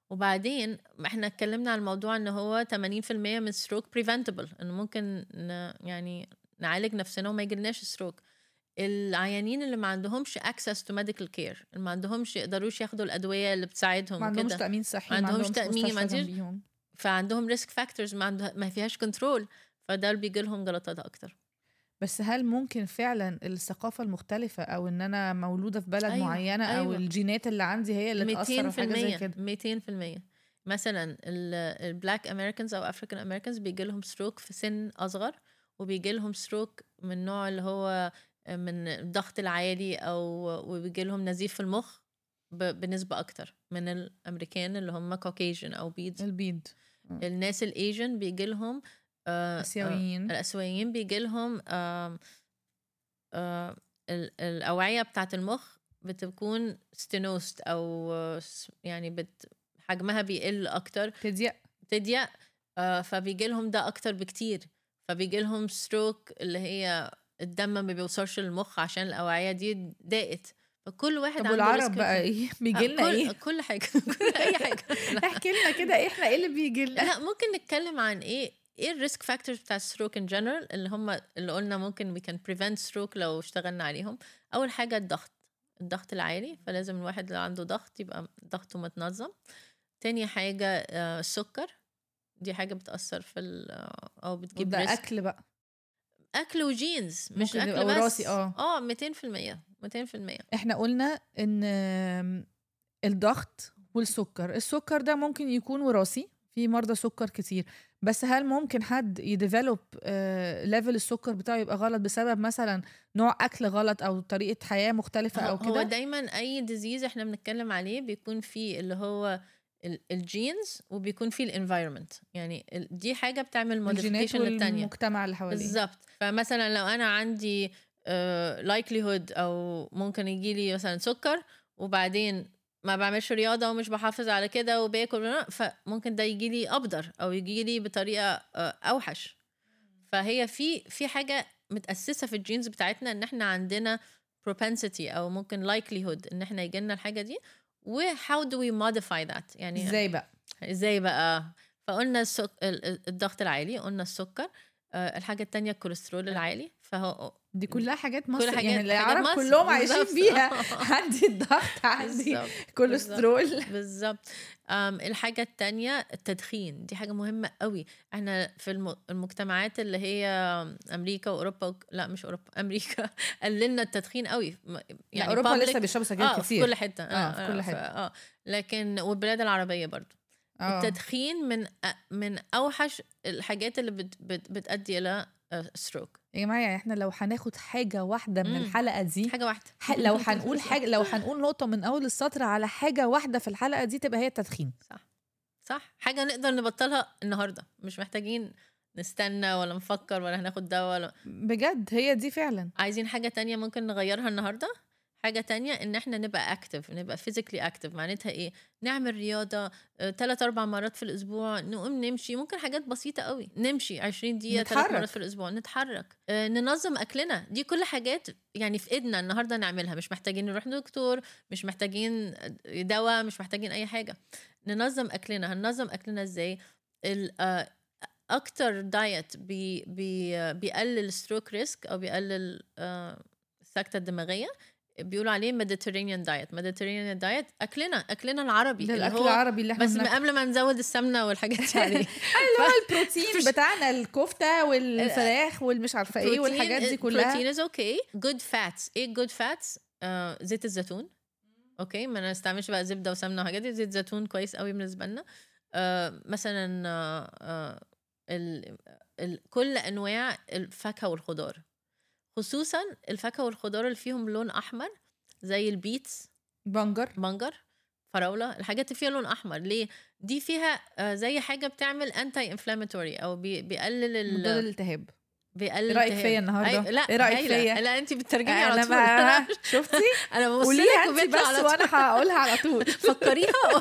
وبعدين احنا اتكلمنا عن الموضوع ان هو 80% من ستروك بريفنتبل انه ممكن ن يعني نعالج نفسنا وما يجيلناش ستروك العيانين اللي ما عندهمش access to medical care اللي ما عندهمش يقدروش ياخدوا الادويه اللي بتساعدهم ما عندهمش وكده تأمين صحي ما عندهمش تأمين، ما مستشفى عندهمش- جنبيهم. فعندهم ريسك فاكتورز ما عنده ما فيهاش كنترول فده اللي بيجي لهم جلطات اكتر بس هل ممكن فعلا الثقافة المختلفة أو إن أنا مولودة في بلد أيوة، معينة أو أيوة. الجينات اللي عندي هي اللي تأثر في حاجة زي كده 200% مثلا البلاك امريكانز او افريكان امريكانز بيجي لهم ستروك في سن اصغر وبيجي لهم ستروك من النوع اللي هو من الضغط العالي او وبيجي لهم نزيف في المخ ب- بنسبة أكتر من الأمريكان اللي هم كوكيجن أو بيض البيض الناس الأيجن بيجي لهم آه، آه، آسيويين الآسيويين بيجي لهم آم، آه، ال- الأوعية بتاعة المخ بتكون ستينوست أو آه، س- يعني بت حجمها بيقل أكتر تضيق تضيق آه، فبيجي لهم ده أكتر بكتير فبيجي لهم ستروك اللي هي الدم ما بيوصلش للمخ عشان الأوعية دي ضاقت فكل واحد طب عنده والعرب risk بقى في- ايه آه، بيجي لنا كل ايه كل حاجة كل أي حاجة لا. احكي لنا كده احنا ايه اللي بيجي لنا لا ممكن نتكلم عن ايه ايه الريسك فاكتورز بتاع الستروك ان جنرال اللي هم اللي قلنا ممكن we can prevent stroke لو اشتغلنا عليهم اول حاجه الضغط الضغط العالي فلازم الواحد اللي عنده ضغط يبقى ضغطه متنظم تاني حاجه آه، السكر دي حاجه بتاثر في ال- آه، او بتجيب ده ريسك اكل بقى اكل وجينز مش ممكن اكل يبقى بس وراثي، آه. اه 200% 200% احنا قلنا ان آم، الضغط والسكر السكر ده ممكن يكون وراثي في مرضى سكر كتير بس هل ممكن حد يديفلوب ليفل السكر بتاعه يبقى غلط بسبب مثلا نوع اكل غلط او طريقه حياه مختلفه او هو هو كده دايما اي ديزيز احنا بنتكلم عليه بيكون فيه اللي هو الجينز وبيكون فيه الانفايرمنت يعني ال- دي حاجه بتعمل الجينات موديفيكيشن للتانيه والمجتمع اللي حواليه بالظبط فمثلا لو انا عندي لايكليهود او ممكن يجي لي مثلا سكر وبعدين ما بعملش رياضه ومش بحافظ على كده وباكل فممكن ده يجي لي ابدر او يجي لي بطريقه آه، اوحش فهي في في حاجه متاسسه في الجينز بتاعتنا ان احنا عندنا propensity او ممكن likelihood ان احنا يجي لنا الحاجه دي و how do we modify that يعني ازاي بقى ازاي بقى فقلنا السك... ال- ال- الضغط العالي قلنا السكر آه، الحاجة التانية الكوليسترول العالي فهو دي كلها حاجات مصر حاجات- يعني حاجات العرب مصر، كلهم عايشين بالظبط. بيها عندي الضغط عندي بالظبط، كوليسترول بالظبط أم، الحاجة التانية التدخين دي حاجة مهمة قوي احنا في الم... المجتمعات اللي هي أمريكا وأوروبا وك... لا مش أوروبا أمريكا قللنا التدخين قوي م- يعني يعني اوروبا public- لسه بيشربوا سجاير اه كتير في كل حتة آه، في كل ف- حتة. اه لكن والبلاد العربية برضو آه. التدخين من أ- من اوحش الحاجات اللي بت بت بتؤدي الى ستروك يا جماعه يعني احنا لو هناخد حاجه واحده من مم. الحلقه دي حاجه واحده ح- لو هنقول حاجه لو هنقول نقطه من اول السطر على حاجه واحده في الحلقه دي تبقى هي التدخين صح حاجه نقدر نبطلها النهارده مش محتاجين نستنى ولا نفكر ولا هناخد دواء ولا بجد هي دي فعلا عايزين حاجه تانية ممكن نغيرها النهارده حاجه تانية ان احنا نبقى اكتف نبقى فيزيكلي اكتف معناتها ايه نعمل رياضه ثلاث اربع مرات في الاسبوع نقوم نمشي ممكن حاجات بسيطه قوي نمشي 20 دقيقه ثلاث نتحرك. مرات في الاسبوع نتحرك آه، ننظم اكلنا دي كل حاجات يعني في ايدنا النهارده نعملها مش محتاجين نروح دكتور مش محتاجين دواء مش محتاجين اي حاجه ننظم اكلنا هننظم اكلنا ازاي ال- آه، اكتر دايت بي بي آه، بيقلل ستروك ريسك او بيقلل آه، السكته الدماغيه بيقولوا عليه ميديترينيان دايت ميديترينيان دايت اكلنا اكلنا العربي ده اللي الاكل هو العربي اللي احنا بس بناكله. قبل ما نزود السمنه والحاجات دي عليه اللي هو البروتين بتاعنا الكفته والفراخ والمش عارفه ايه والحاجات دي كلها بروتين از اوكي جود فاتس ايه جود فاتس زيت الزيتون اوكي ما نستعملش بقى زبده وسمنه وحاجات دي زيت زيتون كويس قوي بالنسبه لنا آه مثلا آه آه ال ال كل انواع الفاكهه والخضار خصوصا الفاكهه والخضار اللي فيهم لون احمر زي البيتس بنجر بنجر فراوله الحاجات اللي فيها لون احمر ليه دي فيها آه، زي حاجه بتعمل انتي انفلاماتوري او بي بيقلل مضاد ال الالتهاب بيقلل ايه رايك الالتهاب. فيا النهارده أي- لا ايه رايك هايلة. فيا لا انت بتترجمي على انا طول بقى شفتي انا ببص قوليها لك انت وبيطلع بس على طول وانا هقولها على طول فكريها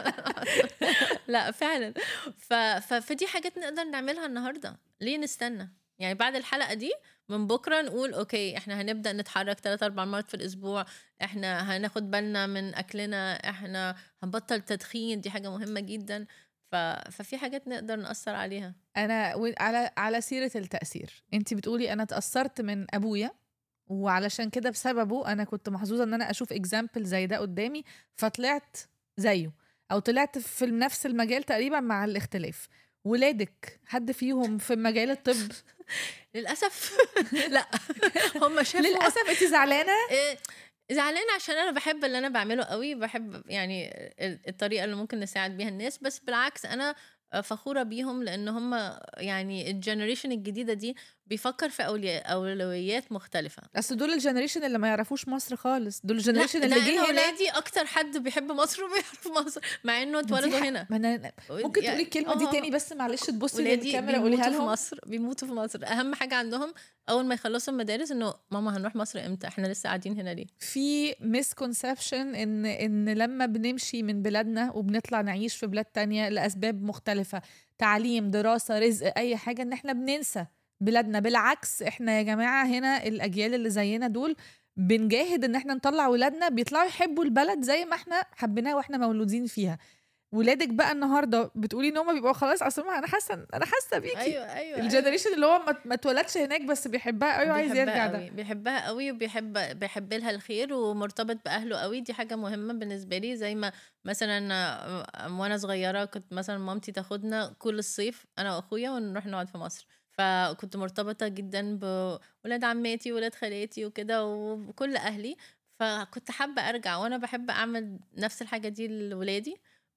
لا فعلا ف... ف... فدي حاجات نقدر نعملها النهارده ليه نستنى يعني بعد الحلقه دي من بكره نقول اوكي احنا هنبدا نتحرك ثلاث اربع مرات في الاسبوع احنا هناخد بالنا من اكلنا احنا هنبطل تدخين دي حاجه مهمه جدا ف... ففي حاجات نقدر ناثر عليها انا و- على على سيره التاثير انت بتقولي انا اتاثرت من ابويا وعلشان كده بسببه انا كنت محظوظه ان انا اشوف اكزامبل زي ده قدامي فطلعت زيه او طلعت في نفس المجال تقريبا مع الاختلاف ولادك حد فيهم في مجال الطب للاسف لا هم شافوا للاسف انت زعلانه إيه، زعلانة عشان انا بحب اللي انا بعمله قوي بحب يعني ال- الطريقه اللي ممكن نساعد بيها الناس بس بالعكس انا فخوره بيهم لان هم يعني الجنريشن الجديده دي بيفكر في أولي- اولويات مختلفه اصل دول الجنريشن اللي ما يعرفوش مصر خالص دول الجنريشن لا، اللي ده جه أنا هنا ولادي اكتر حد بيحب مصر وبيعرف مصر مع انه دي اتولدوا ح- هنا ما أنا ممكن يعني- تقولي الكلمه دي آه. تاني بس معلش تبصي ولادي للكاميرا قوليها بيموتوا في لهم مصر بيموتوا في مصر اهم حاجه عندهم اول ما يخلصوا المدارس انه ماما هنروح مصر امتى احنا لسه قاعدين هنا ليه في مسكونسبشن ان ان لما بنمشي من بلادنا وبنطلع نعيش في بلاد تانية لاسباب مختلفه تعليم دراسه رزق اي حاجه ان احنا بننسى بلادنا بالعكس احنا يا جماعه هنا الاجيال اللي زينا دول بنجاهد ان احنا نطلع ولادنا بيطلعوا يحبوا البلد زي ما احنا حبيناها واحنا مولودين فيها ولادك بقى النهارده بتقولي ان هم بيبقوا خلاص اصل انا حاسه انا حاسه بيكي ايوه ايوه الجنريشن اللي هو ما- ما اتولدش هناك بس بيحبها قوي وعايز بيحبها يرجع قوي. ده بيحبها قوي وبيحب بيحب لها الخير ومرتبط باهله قوي دي حاجه مهمه بالنسبه لي زي ما مثلا آه، وانا صغيره كنت مثلا مامتي تاخدنا كل الصيف انا واخويا ونروح نقعد في مصر فكنت مرتبطه جدا بولاد عماتي وولاد خالاتي وكده وكل اهلي فكنت حابه ارجع وانا بحب اعمل نفس الحاجه دي لولادي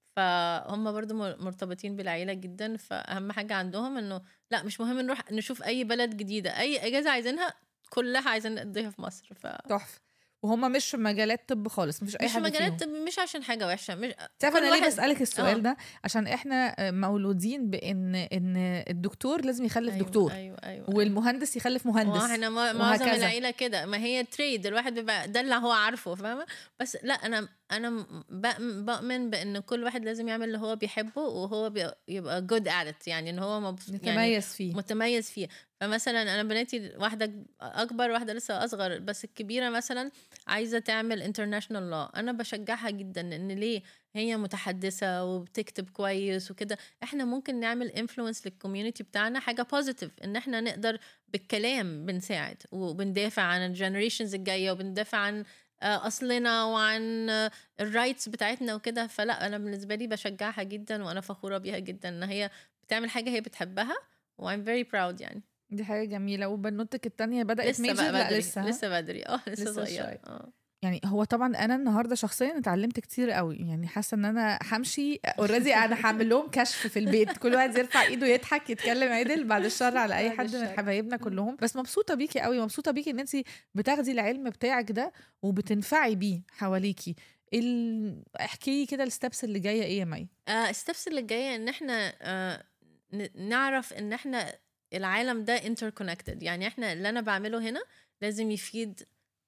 فهم برضو مرتبطين بالعيله جدا فاهم حاجه عندهم انه لا مش مهم نروح نشوف اي بلد جديده اي اجازه عايزينها كلها عايزين نقضيها في مصر ف تحفه وهم مش في مجالات طب خالص مفيش اي مش في حاجه مجالات فيهم. طب مش عشان حاجه وحشه مش تعرف كل انا ليه واحد- بسالك السؤال آه. ده عشان احنا مولودين بان ان الدكتور لازم يخلف أيوة دكتور ايوه ايوه والمهندس يخلف مهندس واحنا ما- معظم وهكذا. العيله كده ما هي تريد الواحد بيبقى ده اللي هو عارفه فاهمه بس لا انا انا ب- بؤمن بان كل واحد لازم يعمل اللي هو بيحبه وهو بي- يبقى جود ات يعني ان هو مبسوط يعني نتميز فيه متميز فيه فمثلا انا بناتي واحده اكبر واحده لسه اصغر بس الكبيره مثلا عايزه تعمل انترناشونال لا انا بشجعها جدا ان ليه هي متحدثه وبتكتب كويس وكده احنا ممكن نعمل انفلونس للكوميونتي بتاعنا حاجه بوزيتيف ان احنا نقدر بالكلام بنساعد وبندافع عن الجنريشنز الجايه وبندافع عن آه، اصلنا وعن الرايتس بتاعتنا وكده فلا انا بالنسبه لي بشجعها جدا وانا فخوره بيها جدا ان هي بتعمل حاجه هي بتحبها و I'm very proud يعني دي حاجه جميله وبنوتك التانية بدات لسه ميجر بقى لا بدري لسه لسه, لسه بدري اه لسه, لسه صغيره شوية. اه يعني هو طبعا انا النهارده شخصيا اتعلمت كتير قوي يعني حاسه ان انا همشي اوريدي انا هعمل لهم كشف في البيت كل واحد يرفع ايده يضحك يتكلم عدل بعد الشر على اي بعد حد من الشر. حبايبنا كلهم بس مبسوطه بيكي قوي مبسوطه بيكي ان انت بتاخدي العلم بتاعك ده وبتنفعي بيه حواليكي ال... احكي لي كده الستبس اللي جايه ايه يا مي آه الستبس اللي جايه ان احنا آه ن- نعرف ان احنا العالم ده interconnected يعني احنا اللي انا بعمله هنا لازم يفيد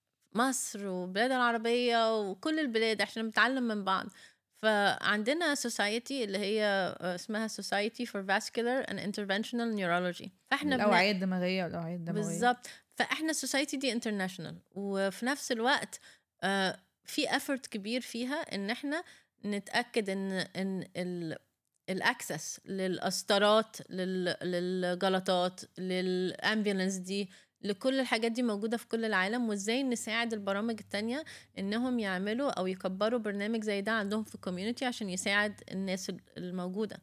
مصر والبلاد العربية وكل البلاد عشان بنتعلم من بعض فعندنا society اللي هي آه، اسمها Society for Vascular and Interventional Neurology فاحنا بن- الاوعيه الدماغيه والاوعيه الدمويه بالظبط فاحنا السوسايتي دي انترناشونال وفي نفس الوقت آه، في افورت كبير فيها ان احنا نتاكد ان ان ال الاكسس للقسطرات لل- للجلطات للامبيولنس دي لكل الحاجات دي موجودة في كل العالم وازاي نساعد البرامج التانية انهم يعملوا او يكبروا برنامج زي ده عندهم في الكوميونتي عشان يساعد الناس الموجودة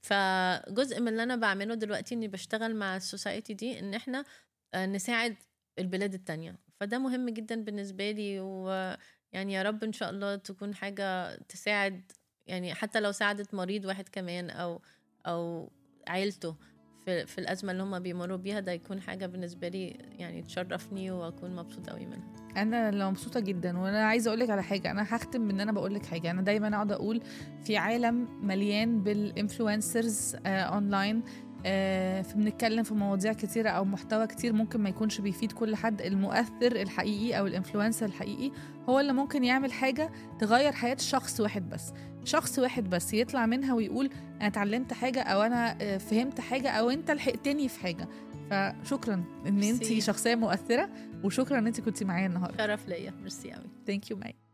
فجزء من اللي انا بعمله دلوقتي اني بشتغل مع السوسايتي دي ان احنا آه، نساعد البلاد التانية فده مهم جدا بالنسبة لي ويعني يا رب إن شاء الله تكون حاجة تساعد يعني حتى لو ساعدت مريض واحد كمان أو أو عيلته في, في الأزمة اللي هم بيمروا بيها ده يكون حاجة بالنسبة لي يعني تشرفني وأكون مبسوطة أوي منها انا اللي مبسوطه جدا وانا عايزه اقول لك على حاجه انا هختم بان انا بقول لك حاجه انا دايما اقعد اقول في عالم مليان بالانفلونسرز آه اونلاين آه فبنتكلم في مواضيع كتيرة أو محتوى كتير ممكن ما يكونش بيفيد كل حد المؤثر الحقيقي أو الانفلونسر الحقيقي هو اللي ممكن يعمل حاجة تغير حياة شخص واحد بس شخص واحد بس يطلع منها ويقول أنا اتعلمت حاجة أو أنا آه، فهمت حاجة أو أنت لحقتني في حاجة فشكرا ان انت ميرسي. شخصيه مؤثره وشكرا ان انت كنتي معايا النهارده شرف ليا ميرسي أوي ثانك يو ماي